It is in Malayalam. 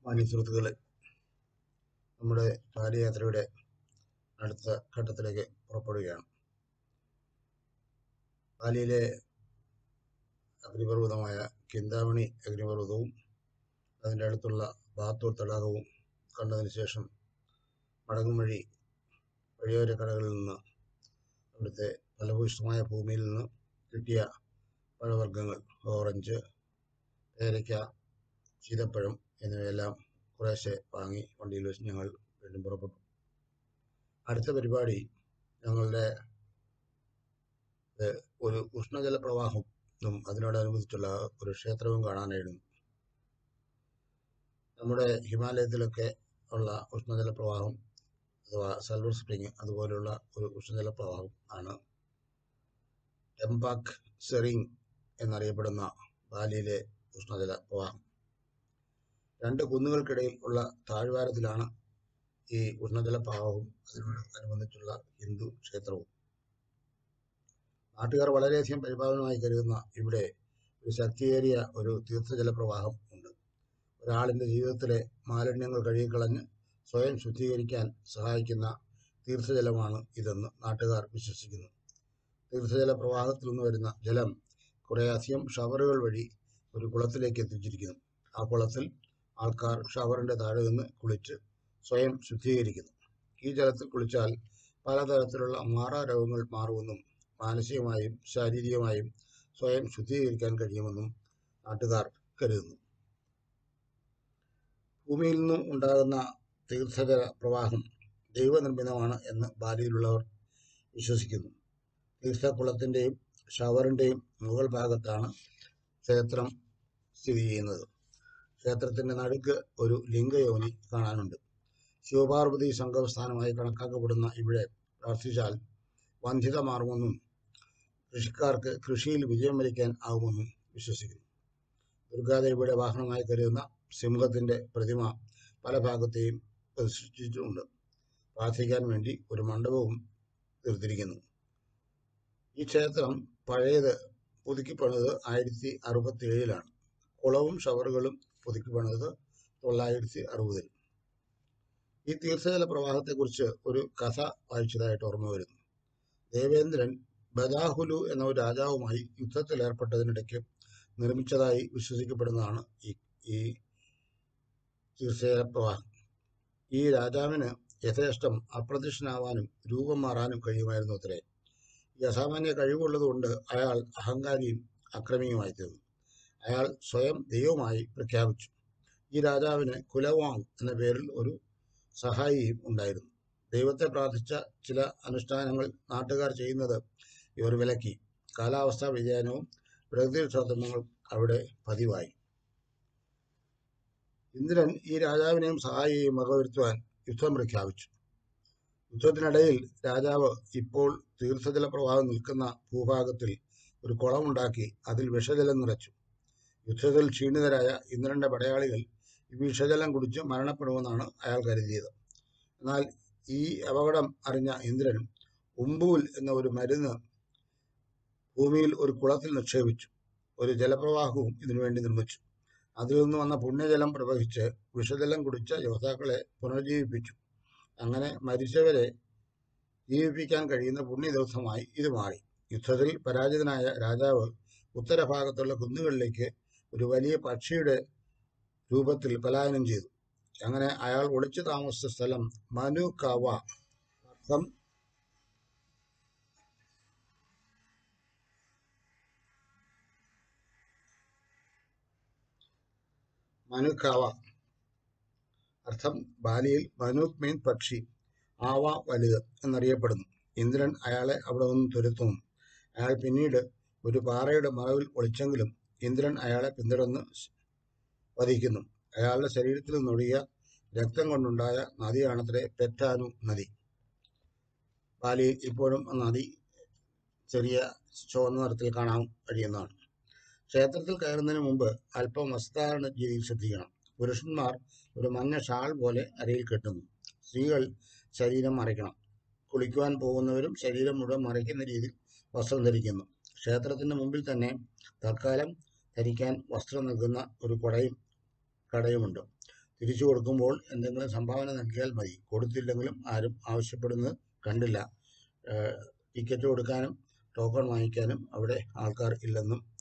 മാന്യ സുഹൃത്തുക്കളെ നമ്മുടെ പാദയാത്രയുടെ അടുത്ത ഘട്ടത്തിലേക്ക് പുറപ്പെടുകയാണ് പാലിയിലെ അഗ്നിപർവ്വതമായ കിന്താമണി അഗ്നിപർവ്വതവും അതിൻ്റെ അടുത്തുള്ള ബാത്തൂർ തടാകവും കണ്ടതിന് ശേഷം മടങ്ങും വഴി വഴിയോര കടകളിൽ നിന്ന് അവിടുത്തെ ഫലഭൂയിഷ്ടമായ ഭൂമിയിൽ നിന്ന് കിട്ടിയ പഴവർഗ്ഗങ്ങൾ ഓറഞ്ച് പേരയ്ക്ക ചീതപ്പഴം എന്നിവയെല്ലാം കുറേശ്ശെ വാങ്ങി വണ്ടിയിൽ വെച്ച് ഞങ്ങൾ വീണ്ടും പുറപ്പെട്ടു അടുത്ത പരിപാടി ഞങ്ങളുടെ ഏഹ്, ഒരു ഉഷ്ണജല പ്രവാഹവും അതിനോടനുബന്ധിച്ചുള്ള ഒരു ക്ഷേത്രവും കാണാനായിരുന്നു നമ്മുടെ ഹിമാലയത്തിലൊക്കെ ഉള്ള ഉഷ്ണജല പ്രവാഹം അഥവാ സൽവർ സ്പ്രിങ് അതുപോലുള്ള ഒരു ഉഷ്ണജല പ്രവാഹം ആണ് എംപാക് സെറിങ് എന്നറിയപ്പെടുന്ന ബാലിയിലെ ഉഷ്ണജല പ്രവാഹം രണ്ട് കുന്നുകൾക്കിടയിൽ ഉള്ള താഴ്വാരത്തിലാണ് ഈ ഉഷ്ണജല പ്രവാഹവും അതിനോട് അനുബന്ധിച്ചുള്ള ഹിന്ദു ക്ഷേത്രവും നാട്ടുകാർ വളരെയധികം പരിപാലനമായി കരുതുന്ന ഇവിടെ ഒരു ശക്തിയേറിയ ഒരു തീർത്ഥജല പ്രവാഹം ഉണ്ട് ഒരാളിൻ്റെ ജീവിതത്തിലെ മാലിന്യങ്ങൾ കഴുകിക്കളഞ്ഞ് സ്വയം ശുദ്ധീകരിക്കാൻ സഹായിക്കുന്ന തീർത്ഥജലമാണ് ഇതെന്ന് നാട്ടുകാർ വിശ്വസിക്കുന്നു തീർത്ഥജല പ്രവാഹത്തിൽ നിന്ന് വരുന്ന ജലം കുറേയധികം ഷവറുകൾ വഴി ഒരു കുളത്തിലേക്ക് എത്തിച്ചിരിക്കുന്നു ആ കുളത്തിൽ ആൾക്കാർ ഷവറിൻ്റെ താഴെ നിന്ന് കുളിച്ച് സ്വയം ശുദ്ധീകരിക്കുന്നു ഈ ജലത്തിൽ കുളിച്ചാൽ പലതരത്തിലുള്ള മാറാരോഗങ്ങൾ മാറുമെന്നും മാനസികമായും ശാരീരികമായും സ്വയം ശുദ്ധീകരിക്കാൻ കഴിയുമെന്നും നാട്ടുകാർ കരുതുന്നു ഭൂമിയിൽ നിന്നും ഉണ്ടാകുന്ന തീർത്ഥജല പ്രവാഹം ദൈവനിർമ്മിതമാണ് എന്ന് ബാലിയിലുള്ളവർ വിശ്വസിക്കുന്നു തീർത്ഥക്കുളത്തിൻ്റെയും ഷവറിൻ്റെയും മുകൾ ഭാഗത്താണ് ക്ഷേത്രം സ്ഥിതി ചെയ്യുന്നത് ക്ഷേത്രത്തിൻ്റെ നടുക്ക് ഒരു ലിംഗയോനി കാണാനുണ്ട് ശിവപാർവതി സംഗമസ്ഥാനമായി കണക്കാക്കപ്പെടുന്ന ഇവിടെ പ്രാർത്ഥിച്ചാൽ വന്ധ്യത മാറുമെന്നും കൃഷിക്കാർക്ക് കൃഷിയിൽ വിജയം വരിക്കാൻ ആകുമെന്നും വിശ്വസിക്കുന്നു ദുർഗാദേവിയുടെ വാഹനമായി കരുതുന്ന സിംഹത്തിൻ്റെ പ്രതിമ പല ഭാഗത്തെയും പ്രതിഷ്ഠിച്ചിട്ടുണ്ട് പ്രാർത്ഥിക്കാൻ വേണ്ടി ഒരു മണ്ഡപവും തീർത്തിരിക്കുന്നു ഈ ക്ഷേത്രം പഴയത് പുതുക്കി പണിത് ആയിരത്തി അറുപത്തി ഏഴിലാണ് കുളവും ഷവറുകളും പുതുക്കി പണിത് തൊള്ളായിരത്തി അറുപതിൽ ഈ തീർത്ഥജല പ്രവാഹത്തെക്കുറിച്ച് ഒരു കഥ വായിച്ചതായിട്ട് ഓർമ്മ വരുന്നു ദേവേന്ദ്രൻ ബദാഹുലു എന്ന ഒരു രാജാവുമായി യുദ്ധത്തിൽ ഏർപ്പെട്ടതിനിടയ്ക്ക് നിർമ്മിച്ചതായി വിശ്വസിക്കപ്പെടുന്നതാണ് ഈ ഈ തീർത്ഥജല പ്രവാഹം ഈ രാജാവിന് യഥേഷ്ടം അപ്രത്യക്ഷനാവാനും രൂപം മാറാനും കഴിയുമായിരുന്നു അത്രേ ഈ അസാമാന്യ കഴിവുള്ളതുകൊണ്ട് അയാൾ അഹങ്കാരിയും അക്രമിയുമായി തീർന്നു അയാൾ സ്വയം ദൈവമായി പ്രഖ്യാപിച്ചു ഈ രാജാവിന് കുലവാങ് എന്ന പേരിൽ ഒരു സഹായിയും ഉണ്ടായിരുന്നു ദൈവത്തെ പ്രാർത്ഥിച്ച ചില അനുഷ്ഠാനങ്ങൾ നാട്ടുകാർ ചെയ്യുന്നത് ഇവർ വിലക്കി കാലാവസ്ഥാ വ്യതിയാനവും പ്രകൃതിക്ഷോഭങ്ങളും അവിടെ പതിവായി ഇന്ദ്രൻ ഈ രാജാവിനെയും സഹായിയെയും വകവരുത്തുവാൻ യുദ്ധം പ്രഖ്യാപിച്ചു യുദ്ധത്തിനിടയിൽ രാജാവ് ഇപ്പോൾ തീർത്ഥജല പ്രവാഹം നിൽക്കുന്ന ഭൂഭാഗത്തിൽ ഒരു കുളമുണ്ടാക്കി അതിൽ വിഷജലം നിറച്ചു യുദ്ധത്തിൽ ക്ഷീണിതരായ ഇന്ദ്രന്റെ പടയാളികൾ ഈ വിഷജലം കുടിച്ച് മരണപ്പെടുമെന്നാണ് അയാൾ കരുതിയത് എന്നാൽ ഈ അപകടം അറിഞ്ഞ ഇന്ദ്രൻ ഉമ്പൂൽ എന്ന ഒരു മരുന്ന് ഭൂമിയിൽ ഒരു കുളത്തിൽ നിക്ഷേപിച്ചു ഒരു ജലപ്രവാഹവും ഇതിനുവേണ്ടി നിർമ്മിച്ചു അതിൽ നിന്ന് വന്ന പുണ്യജലം പ്രവഹിച്ച് വിഷജലം കുടിച്ച യോദ്ധാക്കളെ പുനർജീവിപ്പിച്ചു അങ്ങനെ മരിച്ചവരെ ജീവിപ്പിക്കാൻ കഴിയുന്ന പുണ്യദിവസമായി ഇത് മാറി യുദ്ധത്തിൽ പരാജിതനായ രാജാവ് ഉത്തരഭാഗത്തുള്ള കുന്നുകളിലേക്ക് ഒരു വലിയ പക്ഷിയുടെ രൂപത്തിൽ പലായനം ചെയ്തു അങ്ങനെ അയാൾ ഒളിച്ചു താമസിച്ച സ്ഥലം മനു കാവ അർത്ഥം മനുക്കാവ അർത്ഥം ബാലിയിൽ മനുക് മീൻ പക്ഷി ആവ വലുത് എന്നറിയപ്പെടുന്നു ഇന്ദ്രൻ അയാളെ അവിടെ നിന്ന് തുരത്തുന്നു അയാൾ പിന്നീട് ഒരു പാറയുടെ മറവിൽ ഒളിച്ചെങ്കിലും ഇന്ദ്രൻ അയാളെ പിന്തുടർന്ന് വധിക്കുന്നു അയാളുടെ ശരീരത്തിൽ നിന്നൊഴുകിയ രക്തം കൊണ്ടുണ്ടായ നദിയാണത്രേ പെറ്റാനു നദി ബാലിയിൽ ഇപ്പോഴും ആ നദി ചെറിയ ചുവന്ന നിറത്തിൽ കാണാൻ കഴിയുന്നതാണ് ക്ഷേത്രത്തിൽ കയറുന്നതിന് മുമ്പ് അല്പം വസ്ത്രധാരണ രീതിയിൽ ശ്രദ്ധിക്കണം പുരുഷന്മാർ ഒരു മഞ്ഞ ഷാൾ പോലെ അരയിൽ കെട്ടുന്നു സ്ത്രീകൾ ശരീരം മറയ്ക്കണം കുളിക്കുവാൻ പോകുന്നവരും ശരീരം മുഴുവൻ മറയ്ക്കുന്ന രീതിയിൽ വസ്ത്രം ധരിക്കുന്നു ക്ഷേത്രത്തിന് മുമ്പിൽ തന്നെ തൽക്കാലം ധരിക്കാൻ വസ്ത്രം നൽകുന്ന ഒരു കുടയും കടയുമുണ്ട് തിരിച്ചു കൊടുക്കുമ്പോൾ എന്തെങ്കിലും സംഭാവന നൽകിയാൽ മതി കൊടുത്തില്ലെങ്കിലും ആരും ആവശ്യപ്പെടുന്നത് കണ്ടില്ല ടിക്കറ്റ് കൊടുക്കാനും ടോക്കൺ വാങ്ങിക്കാനും അവിടെ ആൾക്കാർ ഇല്ലെന്നും